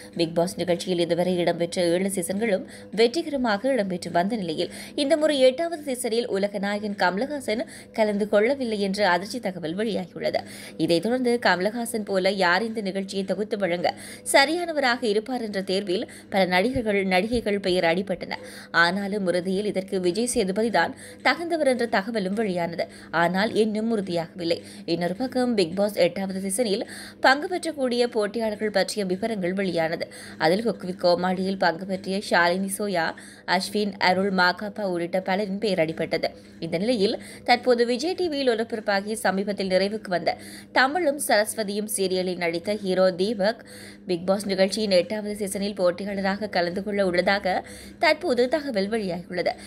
big pass நிகழ்ச்சியில் இதுவரை இடம்பெற்ற ஏழு சீசன்களும் வெற்றிகரமாக இடம்பெற்று வந்த நிலையில் இந்த முறை எட்டாவது சீசனில் உலக நாயகன் கமலஹாசன் கலந்து கொள்ளவில்லை என்ற அதிர்ச்சி தகவல் வெளியாகியுள்ளது இதைத் தொடர்ந்து கமலஹாசன் போல யார் இந்த நிகழ்ச்சியை தொகுத்து வழங்க சரியானவராக இருப்பார் என்ற தேர்வில் பல நடிகர்கள் நடிகைகள் பெயர் அடிபட்டன ஆனாலும் இறுதியில் இதற்கு விஜய் சேதுபதி தான் தகுந்தவர் என்ற தகவலும் வெளியானது ஆனால் இன்னும் உறுதியாகவில்லை இன்னொரு பக்கம் பிக் பாஸ் எட்டாவது சீசனில் பங்கு பெற்றக்கூடிய போட்டியாளர்கள் பற்றிய விவரங்கள் வெளியானது அதில் குக் வித் கோமாளியில் பங்கு பற்றிய ஷாலினி சோயா அஸ்வின் அருள் மாகாப்பா உள்ளிட்ட பலரின் பெயர் அடிபட்டது இந்த நிலையில் தற்போது விஜய் டிவியில் ஒலிபரப்பாகி சமீபத்தில் நிறைவுக்கு வந்த தமிழும் சரஸ்வதியும் சீரியலில் நடித்த ஹீரோ தீபக் பிக் பாஸ் நிகழ்ச்சியின் எட்டாவது சீசனில் போட்டியாளராக கலந்து கொள்ள உள்ளதாக தற்போது தகவல் வெளியாகியுள்ளது